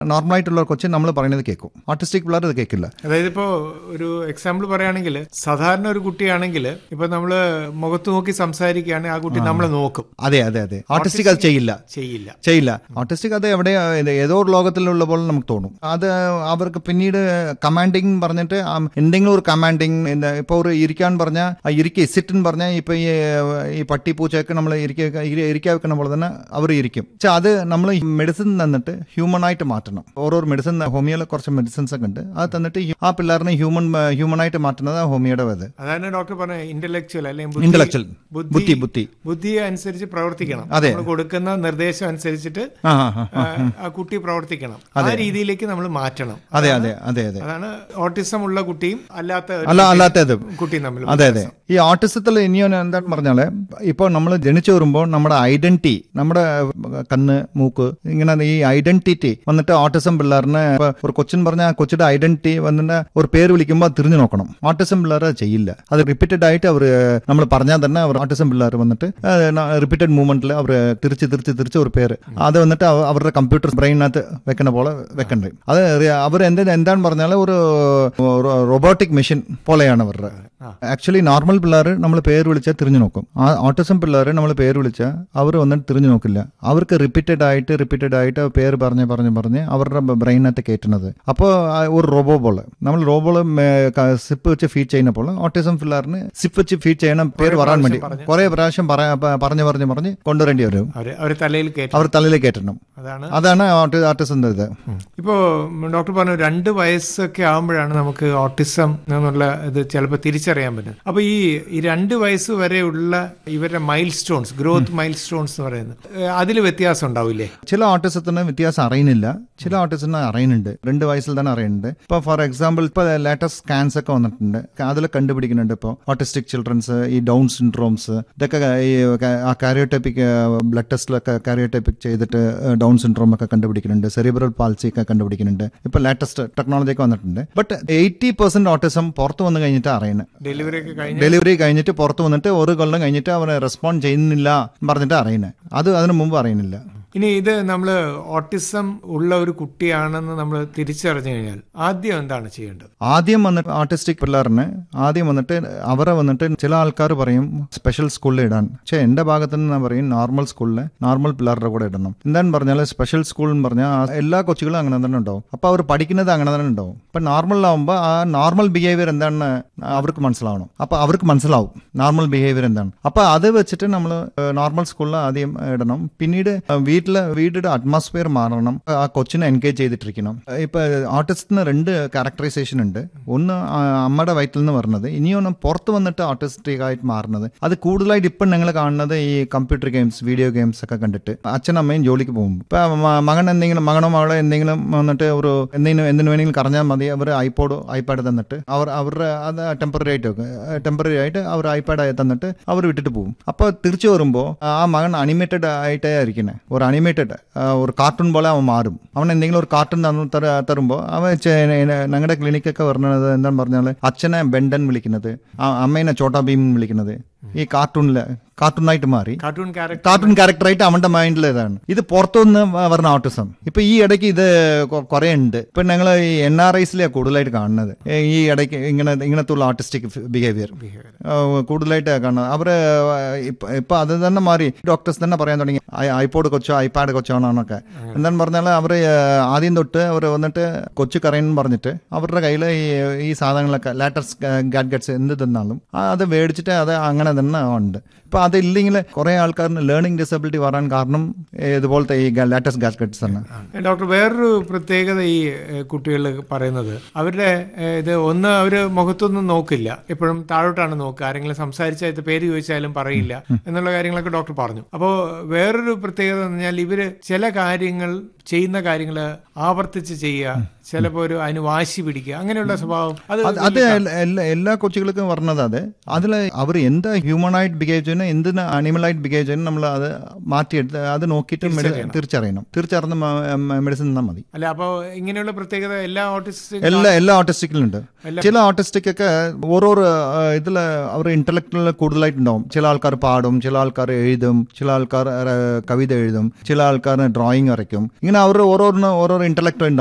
നോർമലായിട്ടുള്ള കൊച്ചു നമ്മൾ പറയുന്നത് കേൾക്കും ഓട്ടിസ്റ്റിക് പിള്ളേർ അത് കേൾക്കില്ല അതായത് ഇപ്പോ ഒരു എക്സാമ്പിൾ പറയുകയാണെങ്കിൽ സാധാരണ ഒരു കുട്ടിയാണെങ്കിൽ ഇപ്പൊ നമ്മള് മുഖത്ത് നോക്കി സംസാരിക്കുകയാണെങ്കിൽ ആ കുട്ടി നമ്മളെ നോക്കും അതെ അതെ അതെ ഓട്ടിസ്റ്റിക് അത് ചെയ്യില്ല ചെയ്യില്ല ചെയ്യില്ല ഓട്ടിസ്റ്റിക് അത് എവിടെ ഇത് ഏതോ ഒരു ലോകത്തിലുള്ള പോലെ നമുക്ക് തോന്നും അത് അവർക്ക് പിന്നീട് കമാൻഡിങ് പറഞ്ഞിട്ട് ആ എന്തെങ്കിലും ഒരു കമാൻഡിങ് ഇപ്പോൾ ഒരു ഇരിക്കാൻ പറഞ്ഞാൽ ആ ഇരിക്കുക സിറ്റിൻ പറഞ്ഞാൽ ഇപ്പൊ ഈ ഈ പട്ടി പൂച്ചയൊക്കെ നമ്മൾ ഇരിക്കുക ഇരിക്കാൻ വെക്കുന്ന പോലെ തന്നെ അവർ ഇരിക്കും പക്ഷെ അത് നമ്മൾ മെഡിസിൻ തന്നിട്ട് ഹ്യൂമൺ ആയിട്ട് മാറ്റണം ഓരോ മെഡിസിൻ ഹോമിയോയിൽ കുറച്ച് മെഡിസിൻസ് ഒക്കെ ഉണ്ട് അത് തന്നിട്ട് ആ പിള്ളേറിനെ ഹ്യൂമൻ ഹ്യൂമൻ ആയിട്ട് മാറ്റുന്നത് ഹോമിയോയുടെ ഇത് അതാണ് ഡോക്ടർ പറഞ്ഞ ഇന്റലക്ച്വൽ അല്ലെങ്കിൽ ഇന്റലക്ച്വൽ ബുദ്ധി ബുദ്ധി ബുദ്ധി അനുസരിച്ച് പ്രവർത്തിക്കണം അതെ. നമ്മൾ കൊടുക്കുന്ന നിർദ്ദേശം അനുസരിച്ചിട്ട് ആ ആ ആ ആ, ആ കുട്ടി പ്രവർത്തിക്കണം ആ രീതിയിലേക്ക് നമ്മൾ മാറ്റണം അതെ അതെ അതെ അതെ അതാണ് ഓട്ടിസം ഉള്ള കുട്ടിയും അല്ലാത്ത ഒരു അല്ല അല്ലാത്തത് കുട്ടിയും തമ്മിൽ അതെ അതെ ഈ ഓട്ടിസത്തിൽ ഇനിയും എന്താന്ന് പറഞ്ഞാല് ഇപ്പോൾ നമ്മൾ ജനിച്ചു വരുമ്പോൾ നമ്മുടെ ഐഡന്റിറ്റി നമ്മുടെ കണ്ണ് മൂക്ക് ഇങ്ങനെ ഈ ഐഡന്റിറ്റി വന്നിട്ട് ഓട്ടിസം പിള്ളേറിന് ഇപ്പൊ ഒരു കൊച്ചിൻ പറഞ്ഞ ആ കൊച്ചിയുടെ ഐഡന്റിറ്റി വന്നിട്ട് ഒരു പേര് വിളിക്കുമ്പോൾ അത് തിരിഞ്ഞു നോക്കണം ഓട്ടിസം പിള്ളേർ അത് ചെയ്യില്ല അത് റിപ്പീറ്റഡ് ആയിട്ട് അവർ നമ്മൾ പറഞ്ഞാൽ തന്നെ അവർ ഓട്ടിസം പിള്ളേർ വന്നിട്ട് റിപ്പീറ്റഡ് മൂവ്മെന്റിൽ അവർ തിരിച്ച് തിരിച്ച് തിരിച്ച് ഒരു പേര് അത് വന്നിട്ട് അവ- അവരുടെ കമ്പ്യൂട്ടർ ബ്രെയിനകത്ത് വെക്കുന്ന പോലെ വെക്കണ്ടേ അത് അവർ എന്ത് എന്താണ് പറഞ്ഞാൽ ഒരു റോബോട്ടിക് മെഷീൻ പോലെയാണ് അവരുടെ ആക്ച്വലി നോർമൽ പിള്ളേർ നമ്മൾ പേര് വിളിച്ചാൽ തിരിഞ്ഞു നോക്കും ആ ഓട്ടിസം പിള്ളേർ നമ്മൾ പേര് വിളിച്ചാൽ അവർ വന്നിട്ട് തിരിഞ്ഞു നോക്കില്ല അവർക്ക് റിപ്പീറ്റഡ് ആയിട്ട് റിപ്പീറ്റഡ് ആയിട്ട് പേര് പറഞ്ഞ് പറഞ്ഞ് പറഞ്ഞ് അവരുടെ ബ്രെയിനകത്ത് കയറ്റുന്നത് അപ്പോൾ ഒരു റോബോ പോലെ നമ്മൾ റോബോള് സിപ്പ് വെച്ച് ഫീഡ് ചെയ്യുന്ന പോലെ ഓട്ടിസം പിള്ളേറിന് സിപ്പ് വെച്ച് ഫീഡ് ചെയ്യണം പേര് പറയാൻ വേണ്ടി കുറെ പ്രാവശ്യം പറയാ- പ- പറഞ്ഞ് പറഞ്ഞ് പറഞ്ഞ് കൊണ്ടുവരേണ്ടി വരും അവര് അവര് തലയിൽ കയറ്റും അവർ തലയിൽ കയറ്റണം അതാണ് അതാണ് ഓട്ടിസം ഇത് ഇപ്പോ ഡോക്ടർ പറഞ്ഞു രണ്ട് വയസ്സൊക്കെ ആകുമ്പോഴാണ് നമുക്ക് ഓട്ടിസം എന്നുള്ള ഇത് ചിലപ്പോൾ തിരിച്ചറിയാൻ പറ്റും അപ്പൊ ഈ ഈ രണ്ട് വയസ്സ് വരെയുള്ള ഇവരുടെ milestones growth milestones എന്ന് പറയുന്നത് അതിൽ വ്യത്യാസം ഉണ്ടാവില്ലേ ചില ഓട്ടിസത്തിന് വ്യത്യാസം അറിയുന്നില്ല ചില ഓട്ടിസത്തിന് അറിയുന്നുണ്ട് രണ്ട് വയസ്സിൽ തന്നെ അറിയുന്നുണ്ട് ഇപ്പൊ ഫോർ എക്സാമ്പിൾ ഇപ്പൊ ലേറ്റസ്റ്റ് സ്കാൻസ് ഒക്കെ വന്നിട്ടുണ്ട് അതിൽ കണ്ടുപിടിക്കുന്നുണ്ട് ഇപ്പോൾ ഓട്ടിസ്റ്റിക് ചിൽഡ്രൻസ് ഈ ഡൗൺ സിൻഡ്രോംസ് ഇതൊക്കെ ഈ ആ കാരിയോടൈപ്പിക് ബ്ലഡ് ടെസ്റ്റിലൊക്കെ കാരിയോടൈപ്പിക് ചെയ്തിട്ട് ഡൗൺ സിൻഡ്രോം ഒക്കെ കണ്ടുപിടിക്കുന്നുണ്ട് സെറിബ്രൽ പാൾസി ഒക്കെ കണ്ടുപിടിക്കുന്നുണ്ട് ഇപ്പൊ ലേറ്റസ്റ്റ് ടെക്നോളജി ഒക്കെ വന്നിട്ടുണ്ട് ബട്ട് എയ്റ്റി പെർസെന്റ് ഓട്ടിസം പുറത്ത് വന്ന് കഴിഞ്ഞിട്ട് അറിയുന്നത് ഡെലിവറി ഒക്കെ കഴിഞ്ഞ് ഡെലിവറി കഴിഞ്ഞിട്ട് പുറത്ത് വന്നിട്ട് ഒരു കൊല്ലം കഴിഞ്ഞിട്ട് അവർ റെസ്പോണ്ട് ചെയ്യുന്നില്ല പറഞ്ഞിട്ട് അറിയുന്നത് അത് അതിനു മുമ്പ് അറിയുന്നില്ല ഇനി ഇത് നമ്മൾ ഓട്ടിസം ഉള്ള ഒരു കുട്ടിയാണെന്ന് നമ്മൾ തിരിച്ചറിഞ്ഞു കഴിഞ്ഞാൽ ആദ്യം എന്താണ് ചെയ്യേണ്ടത് ആദ്യം വന്നിട്ട് ആർട്ടിസ്റ്റിക് പിള്ളേറിന് ആദ്യം വന്നിട്ട് അവരെ വന്നിട്ട് ചില ആൾക്കാർ പറയും സ്പെഷ്യൽ സ്കൂളിൽ ഇടാൻ പക്ഷെ എന്റെ ഭാഗത്ത് നിന്ന് ഞാൻ പറയും നോർമൽ സ്കൂളിൽ നോർമൽ പിള്ളേരുടെ കൂടെ ഇടണം എന്താന്ന് പറഞ്ഞാൽ സ്പെഷ്യൽ സ്കൂൾ എന്ന് പറഞ്ഞാൽ ആ എല്ലാ കൊച്ചുകളും അങ്ങനെ തന്നെ ഉണ്ടാവും അപ്പൊ അവർ പഠിക്കുന്നത് അങ്ങനെ തന്നെ ഉണ്ടാവും ഇപ്പൊ നോർമലിലാവുമ്പോൾ ആ നോർമൽ ബിഹേവിയർ എന്താണെന്ന് അവർക്ക് മനസ്സിലാവണം അപ്പൊ അവർക്ക് മനസ്സിലാവും നോർമൽ ബിഹേവിയർ എന്താണ് അപ്പൊ അത് വെച്ചിട്ട് നമ്മൾ നോർമൽ സ്കൂളിൽ ആദ്യം ഇടണം പിന്നീട് വീട്ടിലെ വീടിന്റെ അറ്റ്മോസ്ഫിയർ മാറണം ആ കൊച്ചിനെ എൻഗേജ് ചെയ്തിട്ടിരിക്കണം ഇപ്പൊ ആർട്ടിസ്റ്റിന് രണ്ട് ക്യാരക്ടറൈസേഷൻ ഉണ്ട് ഒന്ന് ആ അമ്മയുടെ വയറ്റിൽ നിന്ന് വരുന്നത് ഇനിയൊന്ന് പുറത്ത് വന്നിട്ട് ആർട്ടിസ്റ്റിക് ആയിട്ട് മാറുന്നത് അത് കൂടുതലായിട്ട് ഇപ്പം ഞങ്ങൾ കാണുന്നത് ഈ കമ്പ്യൂട്ടർ ഗെയിംസ് വീഡിയോ ഗെയിംസ് ഒക്കെ കണ്ടിട്ട് അച്ഛനും അമ്മയും ജോലിക്ക് പോകും ഇപ്പൊ മ- മകൻ എന്തെങ്കിലും മകനോ മകളോ എന്തെങ്കിലും വന്നിട്ട് ഒരു എന്തെങ്കിലും എന്തിനു വേണമെങ്കിലും കറഞ്ഞാൽ മതി അവർ ഐപോഡോ ഐപാഡ് തന്നിട്ട് അവർ അവരുടെ അത് ടെമ്പററി ആയിട്ട് ടെമ്പററി ആയിട്ട് അവർ ഐപാഡ് തന്നിട്ട് അവർ വിട്ടിട്ട് പോകും അപ്പോൾ തിരിച്ചു വരുമ്പോൾ ആ മകൻ അനിമേറ്റഡ് ആയിട്ടേ ഇരിക്കുന്നത് ഒരു അനിമേറ്റഡ് ഒരു കാർട്ടൂൺ പോലെ അവൻ മാറും അവൻ എന്തെങ്കിലും ഒരു കാർട്ടൂൺ തരുമ്പോൾ അവൻ ഞങ്ങളുടെ ക്ലിനിക്കൊക്കെ വരുന്നത് എന്താന്ന് പറഞ്ഞാൽ അച്ഛനെ ബെണ്ടൻ വിളിക്കുന്നത് ആ അമ്മേനെ ചോട്ടാ ഭീം വിളിക്കുന്നത് ഈ കാർട്ടൂണില് കാർട്ടൂണായിട്ട് മാറി കാർട്ടൂൺ ക്യാരക്ടർ കാർട്ടൂൺ ക്യാരക്ടറായിട്ട് അവന്റെ മൈൻഡിൽ ഇതാണ് ഇത് പുറത്തുനിന്ന് വരുന്ന ഓട്ടിസം ഇപ്പൊ ഈ ഇടയ്ക്ക് ഇത് കൊ- കുറെ ഉണ്ട് ഇപ്പൊ ഞങ്ങൾ ഈ എൻ ആർ ഐസിലാണ് കൂടുതലായിട്ട് കാണുന്നത് ഏ, ഈ ഇടയ്ക്ക് ഇങ്ങനെ ഇങ്ങനത്തെ ഉള്ള ആർട്ടിസ്റ്റിക് ബിഹേവിയർ കൂടുതലായിട്ട് കാണുന്നത് അവര് ഇപ്പൊ ഇപ്പൊ അത് തന്നെ മാറി ഡോക്ടേഴ്സ് തന്നെ പറയാൻ തുടങ്ങി ഐപോഡ് കൊച്ചോ ഐപാഡ് കൊച്ചോ ആണെന്നൊക്കെ എന്താന്ന് പറഞ്ഞാൽ അവര് ആദ്യം തൊട്ട് അവർ വന്നിട്ട് കൊച്ചു കറയെന്ന് പറഞ്ഞിട്ട് അവരുടെ കയ്യിൽ ഈ ഈ സാധനങ്ങളൊക്കെ ലാറ്റസ്റ്റ് ഗാഡ്ഗറ്റ്സ് എന്ത് തന്നാലും ആ അത് മേടിച്ചിട്ട് അത് അങ്ങനെ തന്നെ ഉണ്ട് ഇപ്പൊ അതില്ലെങ്കിൽ കുറെ ആൾക്കാരിന് ലേണിംഗ് ഡിസബിലിറ്റി വരാൻ കാരണം ഇതുപോലത്തെ ഈ ലാറ്റസ്റ്റ് ഗാഡ്ഗറ്റ്സ് തന്നെ ഡോക്ടർ വേറൊരു പ്രത്യേകത ഈ കുട്ടികൾ പറയുന്നത് അവരുടെ ഏഹ്, ഇത് ഒന്ന് അവർ മുഖത്തൊന്നും നോക്കില്ല എപ്പോഴും താഴോട്ടാണ് നോക്കുക ആരെങ്കിലും സംസാരിച്ചാൽ ഇത് പേര് ചോദിച്ചാലും പറയില്ല എന്നുള്ള കാര്യങ്ങളൊക്കെ ഡോക്ടർ പറഞ്ഞു അപ്പോൾ വേറൊരു പ്രത്യേകത എന്ന് പറഞ്ഞാൽ ഇവര് ചില കാര്യങ്ങൾ ചെയ്യുന്ന കാര്യങ്ങൾ ആവർത്തിച്ച് ചെയ്യുക ചിലപ്പോൾ ഒരു അതിന് വാശി പിടിക്കുക അങ്ങനെയുള്ള സ്വഭാവം അത് അത് അത് എല്ല- എല്ലാ എല്ലാ കൊച്ചുകൾക്കും പറഞ്ഞത് അത് അതിൽ അവർ എന്താ ഹ്യൂമൺ ആയിട്ട് ബിഹേവ് ചെയ്യുന്നു എന്തിന് അനിമലായിട്ട് ബിഹേവ് ചെയ്യുന്നു നമ്മൾ അത് മാറ്റിയെടുത്ത് അത് നോക്കിയിട്ട് മെഡി- തിരിച്ചറിയണം തിരിച്ചറിഞ്ഞ് മെഡിസിൻ തന്നാൽ മതി അല്ല അപ്പോൾ ഇങ്ങനെയുള്ള പ്രത്യേകത എല്ലാ ഓട്ടിസ്റ്റിക് എല്ലാ എല്ലാ ഓട്ടിസ്റ്റിക്കിലും ഉണ്ട് ചില ഓട്ടിസ്റ്റിക് ഒക്കെ ഓരോരോ ഇതിൽ അവർ ഇന്റലക്ച്വൽ കൂടുതലായിട്ടുണ്ടാവും ചില ആൾക്കാർ പാടും ചില ആൾക്കാർ എഴുതും ചില ആൾക്കാർ കവിത എഴുതും ചില ആൾക്കാർ ഡ്രോയിങ് വരയ്ക്കും ഇങ്ങനെ അവർ ഓരോന്ന് ഓരോ ഇന്റലക്ട്